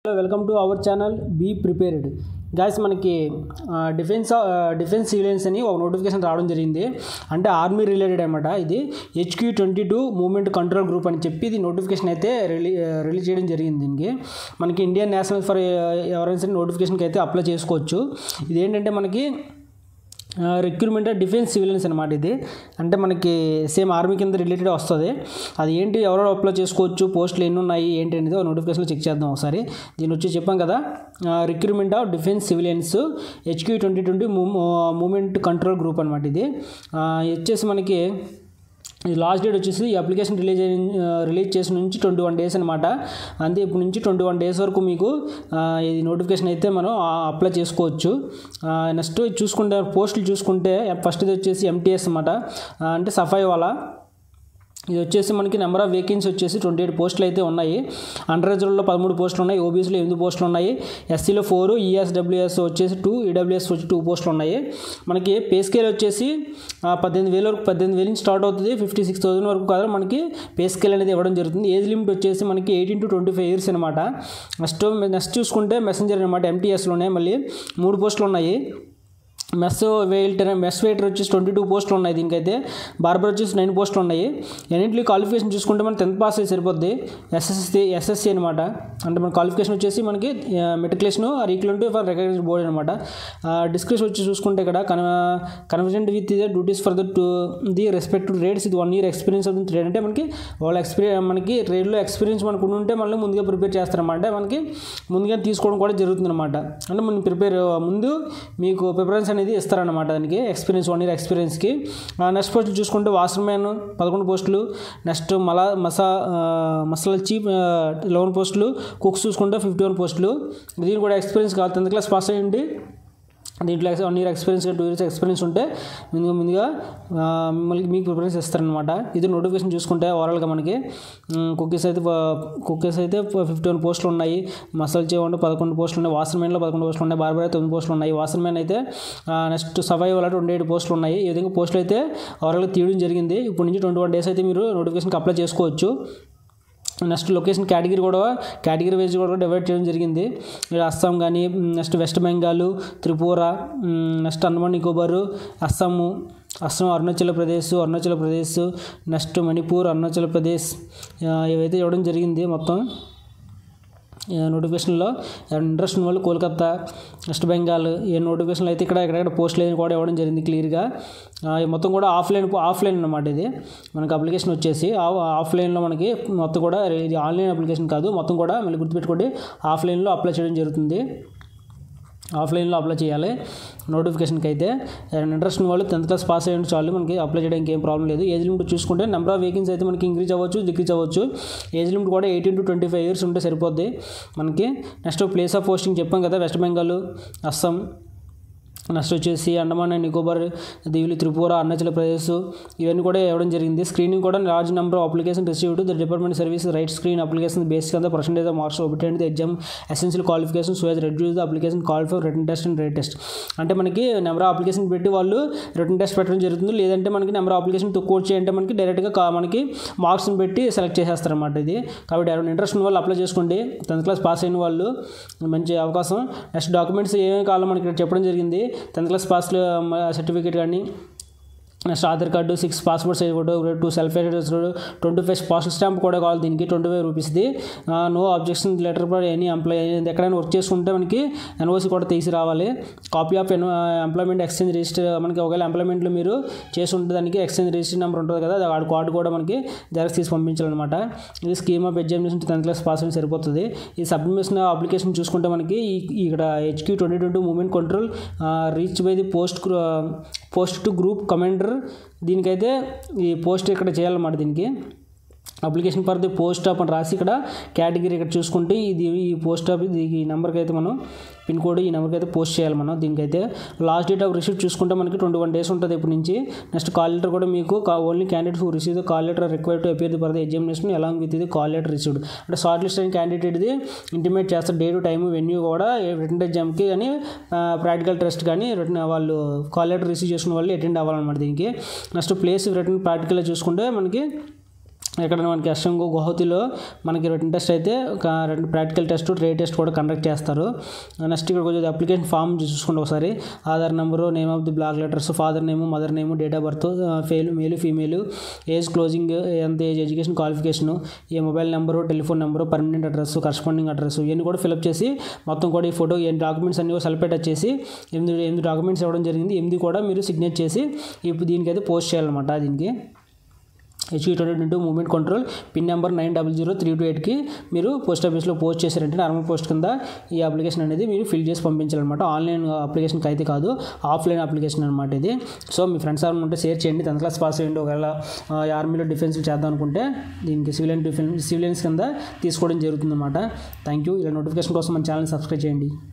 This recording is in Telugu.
hello welcome to our channel be prepared guys మనకి డిఫెన్స్ డిఫెన్స్ సివిలియన్స్ అని ఒక నోటిఫికేషన్ రావడం జరిగింది అంటే ఆర్మీ రిలేటెడ్ అనమాట ఇది HQ twenty two movement control group అని చెప్పి ఇది నోటిఫికేషన్ అయితే రిలీ రిలీజ్ చేయడం జరిగింది దీనికి మనకి ఇండియన్ నేషనల్ ఫర్ ఎవరైనా సరే నోటిఫికేషన్కి అయితే అప్లై చేసుకోవచ్చు ఇది ఏంటంటే మనకి రిక్రూట్మెంట్ డిఫెన్స్ సివిలియన్స్ అనమాట ఇది అంటే మనకి సేమ్ ఆర్మీ కింద రిలేటెడ్ వస్తుంది అది ఏంటి ఎవరెవరు అప్లై చేసుకోవచ్చు పోస్టులు ఎన్ని ఉన్నాయి ఏంటి అనేది నోటిఫికేషన్లో చెక్ చేద్దాం ఒకసారి దీని వచ్చి చెప్పాం కదా recruitment of defence civilians HQ twenty twenty moment control group అనమాట ఇది ఇది వచ్చేసి మనకి ఇది లాస్ట్ డేట్ వచ్చేసి ఈ అప్లికేషన్ రిలీజ్ రిలీజ్ చేసిన నుంచి ట్వంటీ వన్ డేస్ అనమాట అంతే ఇప్పుడు నుంచి ట్వంటీ వన్ డేస్ వరకు మీకు ఇది నోటిఫికేషన్ అయితే మనం అప్లై చేసుకోవచ్చు నెక్స్ట్ చూసుకుంటే పోస్టులు చూసుకుంటే ఫస్ట్ ఇది వచ్చేసి ఎంటీఎస్ అనమాట అంటే సఫాయి వాళ్ళ ఇది వచ్చేసి మనకి నెంబర్ ఆఫ్ వేకెన్సీ వచ్చేసి ట్వంటీ ఎయిట్ పోస్టులు అయితే ఉన్నాయి అండర్ రిజర్వ్లో పదమూడు పోస్టులు ఉన్నాయి ఓబీసీలో ఎనిమిది పోస్టులు ఉన్నాయి ఎస్సీలో ఫోర్ ఈఎస్డబ్ల్యూఎస్ వచ్చేసి టూ ఈడబ్ల్యూఎస్ వచ్చి టూ పోస్టులు ఉన్నాయి మనకి పే స్కేల్ వచ్చేసి పద్దెనిమిది వేల వరకు పద్దెనిమిది వేల నుంచి స్టార్ట్ అవుతుంది ఫిఫ్టీ సిక్స్ థౌసండ్ వరకు కాదు మనకి పే స్కేల్ అనేది ఇవ్వడం జరుగుతుంది ఏజ్ లిమిట్ వచ్చేసి మనకి eighteen to twenty five years అనమాట నెక్స్ట్ నెక్స్ట్ చూసుకుంటే మెసెంజర్ అనమాట ఎంటీఎస్లోనే మళ్ళీ మూడు పోస్టులు ఉన్నాయి మెస్ వెయిటర్ మెస్ వెయిటర్ వచ్చేసి ట్వంటీ టూ పోస్టులు ఉన్నాయి దీనికైతే బార్బర్ వచ్చేసి నైన్ పోస్టులు ఉన్నాయి ఎన్నింటిలో క్వాలిఫికేషన్ చూసుకుంటే మనం టెన్త్ పాస్ అయితే సరిపోద్ది ఎస్ఎస్సి ఎస్ఎస్సి అనమాట అంటే మన క్వాలిఫికేషన్ వచ్చేసి మనకి matriculation or equal for recognise board అనమాట డిస్క్రిప్షన్ వచ్చి చూసుకుంటే ఇక్కడ con convergent with the duties for the to the respective rates ఇది వన్ ఇయర్ ఎక్స్పీరియన్స్ అవుతుంది ట్రేడ్ అంటే మనకి వాళ్ళ ఎక్స్పీరియన్స్ మనకి ట్రేడ్లో ఎక్స్పీరియన్స్ మనకు ఉంటే మళ్ళీ ముందుగా ప్రిపేర్ చేస్తారన్నమాట మనకి ముందుగా తీసుకోవడం కూడా జరుగుతుంది అనమాట అంటే మనం ప్రిపేర్ ముందు మీకు ప్రిఫరెన్స్ అనేది అనేది ఇస్తారనమాట దానికి ఎక్స్పీరియన్స్ వన్ ఇయర్ ఎక్స్పీరియన్స్కి నెక్స్ట్ పోస్టులు చూసుకుంటే వాషర్ మ్యాన్ పదకొండు పోస్టులు నెక్స్ట్ మలా మసా మసాలా చీఫ్ లెవెన్ పోస్టులు కుక్స్ చూసుకుంటే ఫిఫ్టీ వన్ పోస్టులు దీని కూడా ఎక్స్పీరియన్స్ కావాలి టెన్త్ క్లాస్ పాస్ అయ్యండి దీంట్లో one year experience two years experience ఉంటే ముందుగా ముందుగా మిమ్మల్ని మీకు ప్రిఫరెన్స్ ఇస్తారనమాట ఇది నోటిఫికేషన్ చూసుకుంటే ఓవరాల్గా మనకి కుక్కీస్ అయితే కుక్కీస్ అయితే ఫిఫ్టీ వన్ పోస్టులు ఉన్నాయి మసాలా చేయండి పదకొండు పోస్టులు ఉన్నాయి వాసన్ మ్యాన్లో పదకొండు పోస్టులు ఉన్నాయి బార్బర్ తొమ్మిది పోస్టులు ఉన్నాయి వాసన్ మ్యాన్ అయితే నెక్స్ట్ సఫాయి వాళ్ళ ట్వంటీ ఎయిట్ పోస్టులు ఉన్నాయి ఈ విధంగా పోస్టులు అయితే ఓవరాల్గా తీయడం జరిగింది ఇప్పుడు నుంచి ట్వంటీ వన్ డేస్ అయితే మీరు నోటిఫికేషన్కి అప్లై చేసుకోవచ్చు నెక్స్ట్ లొకేషన్ కేటగిరీ కూడా కేటగిరీ వైజ్ కూడా డివైడ్ చేయడం జరిగింది అస్సాం కానీ next West Bengal Tripura next Andaman Nicobar Assam Assam Arunachal Pradesh Arunachal Pradesh next Manipur Arunachal Pradesh ఇవైతే ఇవ్వడం జరిగింది మొత్తం నోటిఫికేషన్లో ఇంట్రెస్ట్ ఉన్న వాళ్ళు కోల్కత్తా వెస్ట్ బెంగాల్ ఈ నోటిఫికేషన్లు అయితే ఇక్కడ ఎక్కడెక్కడ పోస్టులు కూడా ఇవ్వడం జరిగింది క్లియర్గా మొత్తం కూడా ఆఫ్లైన్ ఆఫ్లైన్ అనమాట ఇది మనకి అప్లికేషన్ వచ్చేసి ఆఫ్లైన్లో మనకి మొత్తం కూడా ఇది ఆన్లైన్ అప్లికేషన్ కాదు మొత్తం కూడా మళ్ళీ గుర్తుపెట్టుకోండి ఆఫ్లైన్లో అప్లై చేయడం జరుగుతుంది ఆఫ్లైన్లో అప్లై చేయాలి నోటిఫికేషన్కి అయితే ఇంట్రెస్ట్ ఉన్న వాళ్ళు టెన్త్ క్లాస్ పాస్ అయ్యండి చాలు మనకి అప్లై చేయడానికి ఏం ప్రాబ్లం లేదు ఏజ్ లిమిట్ చూసుకుంటే నెంబర్ ఆఫ్ వేకెన్సీ అయితే మనకి ఇంక్రీజ్ అవ్వచ్చు డిక్రీజ్ అవ్వచ్చు ఏజ్ లిమిట్ కూడా eighteen to twenty five years ఉంటే సరిపోద్ది మనకి నెక్స్ట్ ప్లేస్ ఆఫ్ పోస్టింగ్ చెప్పాం కదా వెస్ట్ బెంగాల్ అస్సాం నెక్స్ట్ వచ్చేసి అండమాన్ అండ్ నికోబార్ దీవులు త్రిపుర అరుణాచల్ ప్రదేశ్ ఇవన్నీ కూడా ఇవ్వడం జరిగింది స్క్రీనింగ్ కూడా large number of application received the department service right screen application basic అంతా percentage of marks obtained the exam essential qualification so as reduce the application call for written test and rate test అంటే మనకి నెంబర్ ఆఫ్ అప్లికేషన్ పెట్టి వాళ్ళు రిటర్న్ టెస్ట్ పెట్టడం జరుగుతుంది లేదంటే మనకి నెంబర్ ఆఫ్ అప్లికేషన్ తక్కువ చేయంటే మనకి డైరెక్ట్గా మనకి మార్క్స్ని పెట్టి సెలెక్ట్ చేసేస్తారన్నమాట ఇది కాబట్టి ఎవరైనా ఇంట్రెస్ట్ ఉన్న వాళ్ళు అప్లై చేసుకోండి టెన్త్ క్లాస్ పాస్ అయిన వాళ్ళు మంచి అవకాశం నెక్స్ట్ డాక్యుమెంట్స్ ఏమేమి కావాలో మనకి ఇక్కడ చెప్పడం జరిగింది టెన్త్ క్లాస్ పాస్ సర్టిఫికేట్ కానీ next Aadhaar card six passport size photo two self twenty five postal stamp కూడా కావాలి దీనికి ట్వంటీ ఫైవ్ రూపీస్ది no objection letter for any employee ఎక్కడైనా వర్క్ చేసుకుంటే మనకి ఎన్ఓసి కూడా తీసి రావాలి copy of employment exchange register మనకి ఒకవేళ ఎంప్లాయ్మెంట్లో మీరు చేసి ఉంటే దానికి ఎక్స్చేంజ్ రిజిస్టర్ నెంబర్ ఉంటుంది కదా ఆ కార్డు కూడా మనకి జెరాక్స్ తీసి పంపించాలన్నమాట ఇది scheme of examination tenth class pass అయితే సరిపోతుంది ఈ సబ్మిషన్ అప్లికేషన్ చూసుకుంటే మనకి ఇక్కడ HQ twenty twenty moment control reach by the post post to group commander దీనికైతే ఈ పోస్ట్ ఇక్కడ చేయాలన్నమాట దీనికి application for the post of అని రాసి ఇక్కడ కేటగిరీ ఇక్కడ చూసుకుంటే ఇది ఈ పోస్ట్ ఆఫ్ ఈ నెంబర్కి అయితే మనం పిన్ కోడ్ ఈ నెంబర్కి అయితే పోస్ట్ చేయాలి మనం దీనికైతే లాస్ట్ డేట్ ఆఫ్ రిసీవ్ చూసుకుంటే మనకి ట్వంటీ వన్ డేస్ ఉంటుంది ఇప్పటి నుంచి నెక్స్ట్ కాల్ లెటర్ కూడా మీకు only candidate who receive the call letter require to appear the for the examination along with ఇది కాల్ లెటర్ రిసీవ్డ్ అంటే షార్ట్ లిస్ట్ అయిన క్యాండిడేట్ది ఇంటిమేట్ చేస్తారు డేట్ టైం వెన్యూ కూడా రిటర్న్ ఎగ్జామ్కి కానీ ప్రాక్టికల్ టెస్ట్ కానీ రిటర్న్ వాళ్ళు కాల్ లెటర్ రిసీవ్ చేసుకున్న వాళ్ళు అటెండ్ అవ్వాలన్నమాట దీనికి నెక్స్ట్ ప్లేస్ రిటర్న్ ప్రాక్టికల్ చూసుకుంటే మనకి ఇక్కడ మనకి అస్సంగు గువాహతిలో మనకి రిటర్న్ టెస్ట్ అయితే ఒక రెండు ప్రాక్టికల్ టెస్ట్ ట్రే టెస్ట్ కూడా కండక్ట్ చేస్తారు నెక్స్ట్ ఇక్కడ కొంచెం అప్లికేషన్ ఫామ్ చూసుకోండి ఒకసారి Aadhaar number name of the block letters father name mother name date of birth fail male female age closing ఎంత ఏజ్ ఎడ్యుకేషన్ క్వాలిఫికేషన్ ఏ mobile number telephone number permanent address corresponding address ఇవన్నీ కూడా ఫిల్అప్ చేసి మొత్తం కూడా ఈ ఫోటో ఈ డాక్యుమెంట్స్ అన్ని కూడా సెలెక్ట్ చేసి ఎనిమిది ఎనిమిది డాక్యుమెంట్స్ ఇవ్వడం జరిగింది ఎనిమిది కూడా మీరు సిగ్నేచర్ చేసి ఇప్పుడు దీనికైతే పోస్ట్ చేయాలన్నమాట దీనికి HQ twenty twenty movement control pin number nine double zero three two ఎయిట్కి మీరు పోస్ట్ ఆఫీస్లో పోస్ట్ చేశారంటే నార్మల్ పోస్ట్ కింద ఈ అప్లికేషన్ అనేది మీరు ఫిల్ చేసి పంపించాలన్నమాట ఆన్లైన్ అప్లికేషన్కి అయితే కాదు ఆఫ్లైన్ అప్లికేషన్ అనమాట ఇది సో మీ ఫ్రెండ్స్ ఎవరైనా ఉంటే షేర్ చేయండి టెన్త్ క్లాస్ పాస్ చేయండి ఒకవేళ ఆ, ఆర్మీలో డిఫెన్స్ చేద్దాం అనుకుంటే దీనికి సివిలియన్ డిఫెన్స్ సివిలియన్స్ కింద తీసుకోవడం జరుగుతుంది అనమాట థ్యాంక్ యూ ఇలా నోటిఫికేషన్ కోసం మన ఛానల్ సబ్స్క్రైబ్ చేయండి